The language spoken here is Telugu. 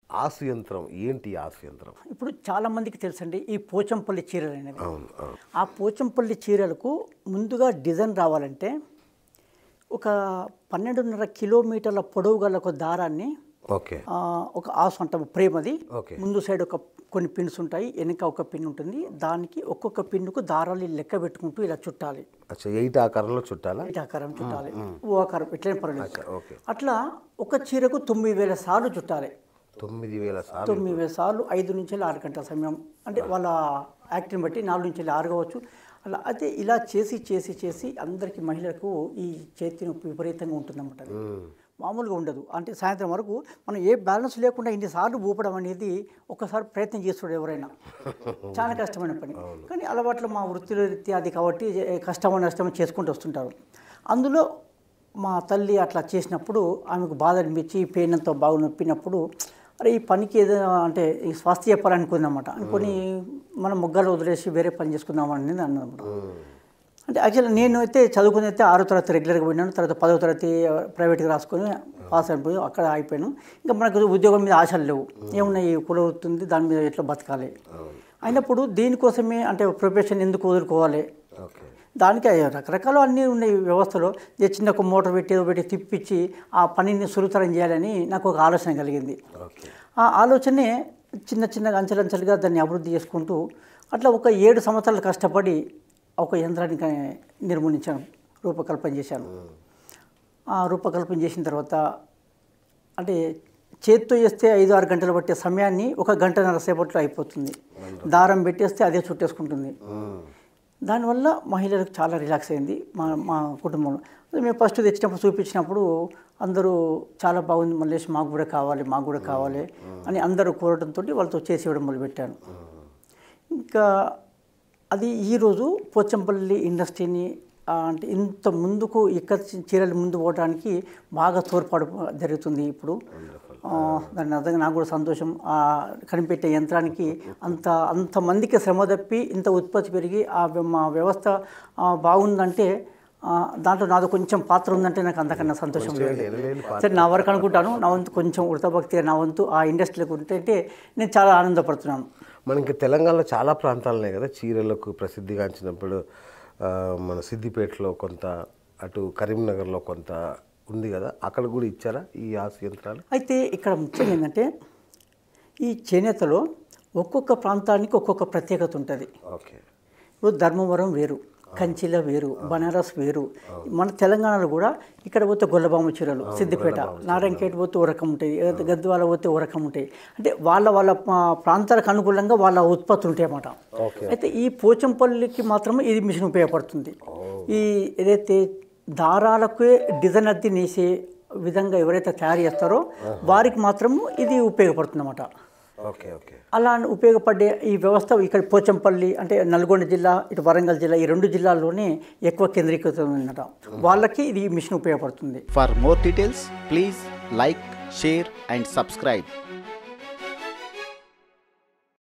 ఆసు యంత్రం ఏంటి ఈ ఆసు యంత్రం ఇప్పుడు చాలా మందికి తెలుసండి ఈ పోచంపల్లి చీరలు అనేవి అవును అవును ఆ పోచంపల్లి చీరలకు ముందుగా డిజైన్ రావాలంటే ఒక పన్నెండున్నర కిలోమీటర్ల పొడవు గల ఒక దారాన్ని ఓకే ఆ, ఒక ఆసు అంటాము ప్రేమ్ అది ఓకే. ముందు సైడ్ ఒక కొన్ని పిన్స్ ఉంటాయి వెనక ఒక పిన్ ఉంటుంది దానికి ఒక్కొక్క పిన్నుకు దారాలు లెక్క పెట్టుకుంటూ ఇలా చుట్టాలి అచ్చా ఎయిట్ ఆకారంలో చుట్టాలా ఇటు ఆకారం చుట్టాలి ఓ ఆకారం ఎట్లయినా పర్వాలేదు ఓకే అట్లా ఒక చీరకు తొమ్మిది వేల సార్లు చుట్టాలి తొమ్మిది వేల సార్లు తొమ్మిది వేల సార్లు ఐదు నుంచి ఆరు గంటల సమయం అంటే వాళ్ళ యాక్టింగ్ బట్టి నాలుగు నుంచి ఆరు కావచ్చు అలా అయితే ఇలా చేసి చేసి చేసి అందరికీ మహిళలకు ఈ చేతి నొప్పి విపరీతంగా ఉంటుందన్నమాట అది. మామూలుగా ఉండదు అంటే సాయంత్రం వరకు మనం ఏ బ్యాలెన్స్ లేకుండా ఇన్నిసార్లు ఊపడం అనేది ఒకసారి ప్రయత్నం చేస్తాడు ఎవరైనా చాలా కష్టమైన పని కానీ అలవాట్లు మా వృత్తిలో రీత్యా అది కాబట్టి ఏ కష్టమో నష్టమో చేసుకుంటూ వస్తుంటారు అందులో మా తల్లి అట్లా చేసినప్పుడు ఆమెకు బాధ అనిపించి పెయిన్ అంతా బాగా నొప్పినప్పుడు అరే ఈ పనికి ఏదైనా అంటే ఈ స్వాస్థ్య చెప్పాలనుకుందన్నమాట అనుకొని మనం మొగ్గలు వదిలేసి వేరే పని చేసుకుందాం అనేది అన్నమాట అంటే యాక్చువల్లీ నేను అయితే చదువుకుని అయితే ఆరో తరగతి రెగ్యులర్గా పోయినాను తర్వాత పదో తరగతి ప్రైవేట్గా రాసుకొని పాస్ అయిపోయి అక్కడ అయిపోయాను ఇంకా మనకు ఉద్యోగం మీద ఆశలు లేవు ఏమున్నాయి కుల వృత్తి ఉంది దాని మీద ఎట్లా బతకాలి అయినప్పుడు దీనికోసమే అంటే ప్రొఫెషన్ ఎందుకు వదులుకోవాలి ఓకే దానికి రకరకాల అన్నీ ఉన్నాయి వ్యవస్థలో ఏ చిన్న ఒక మోటార్ పెట్టి ఏదో పెట్టి తిప్పించి ఆ పనిని సులుతరం చేయాలని నాకు ఒక ఆలోచన కలిగింది ఓకే ఆ ఆలోచనే చిన్న చిన్నగా అంచెలంచెలుగా దాన్ని అభివృద్ధి చేసుకుంటూ అట్లా ఒక ఏడు సంవత్సరాలు కష్టపడి ఒక యంత్రాన్ని క- నిర్మించాను రూపకల్పన చేశాను ఆ రూపకల్పన చేసిన తర్వాత అంటే చేత్తో చేస్తే ఐదు ఆరు గంటలు పట్టే సమయాన్ని ఒక గంటన్నర సేపట్లో అయిపోతుంది దారం పెట్టేస్తే అదే చుట్టేసుకుంటుంది దానివల్ల మహిళలకు చాలా రిలాక్స్ అయింది మా మా కుటుంబంలో అదే మేము ఫస్ట్ తెచ్చినప్పుడు చూపించినప్పుడు అందరూ చాలా బాగుంది మల్లేష్ మాకు కూడా కావాలి మాకు కూడా కావాలి అని అందరూ కోరడంతో వాళ్ళతో చేసి ఇవ్వడం మొదలుపెట్టాను ఇంకా అది ఈరోజు పోచంపల్లి ఇండస్ట్రీని ఆ, అంటే ఇంత ముందుకు ఇక్కడ చీరలు ముందు పోవడానికి బాగా తోడ్పాటు జరుగుతుంది ఇప్పుడు ఆ, దాని అర్థంగా నాకు కూడా సంతోషం ఆ కనిపెట్టే యంత్రానికి అంత అంతమందికి శ్రమ తప్పి ఇంత ఉత్పత్తి పెరిగి ఆ వ్య- మా వ్యవస్థ ఆ, బాగుందంటే ఆ, దాంట్లో నాది కొంచెం పాత్ర ఉందంటే నాకు అంతకన్నా సంతోషం లేదు ఎనలేని సరే నా వరకు అనుకుంటాను నా వంతు కొంచెం ఉడతభక్తి నా వంతు ఆ ఇండస్ట్రీలకు ఉంటే నేను చాలా ఆనందపడుతున్నాను మనకి తెలంగాణలో చాలా ప్రాంతాలు ఉన్నాయి కదా చీరలకు ప్రసిద్ధిగాంచినప్పుడు ఆ, మన సిద్దిపేటలో కొంత అటు కరీంనగర్లో కొంత ఉంది కదా అక్కడ కూడా ఇచ్చారా ఈ ఆసు యంత్రాలు అయితే ఇక్కడ ముఖ్యం ఏంటంటే ఈ చేనేతలో ఒక్కొక్క ప్రాంతానికి ఒక్కొక్క ప్రత్యేకత ఉంటుంది ఓకే ఇప్పుడు ధర్మవరం వేరు కంచిల వేరు బనారస్ వేరు మన తెలంగాణలో కూడా ఇక్కడ పోతే గొల్లబామ చీరలు సిద్దిపేట నారాయణఖేట్ పోతే ఓ రకం ఉంటాయి గద్- గద్వాల పోతే ఓ రకం ఉంటాయి అంటే వాళ్ళ వాళ్ళ ఆ, ప్రాంతాలకు అనుకూలంగా వాళ్ళ ఉత్పత్తులు ఉంటాయి అన్నమాట ఓకే అయితే ఈ పోచంపల్లికి మాత్రం ఇది మిషన్ ఉపయోగపడుతుంది ఈ ఏదైతే దారాలకే డిజైన్ అద్దీ నేసే విధంగా ఎవరైతే తయారు చేస్తారో వారికి మాత్రం ఇది ఉపయోగపడుతుంది అన్నమాట ఓకే ఓకే అలా ఉపయోగపడే ఈ వ్యవస్థ ఇక్కడ పోచంపల్లి అంటే నల్గొండ జిల్లా ఇటు వరంగల్ జిల్లా ఈ రెండు జిల్లాల్లోనే ఎక్కువ కేంద్రీకృతం ఉందన్నమాట వాళ్ళకి ఇది ఈ మిషన్ ఉపయోగపడుతుంది For more details, please like, share, and subscribe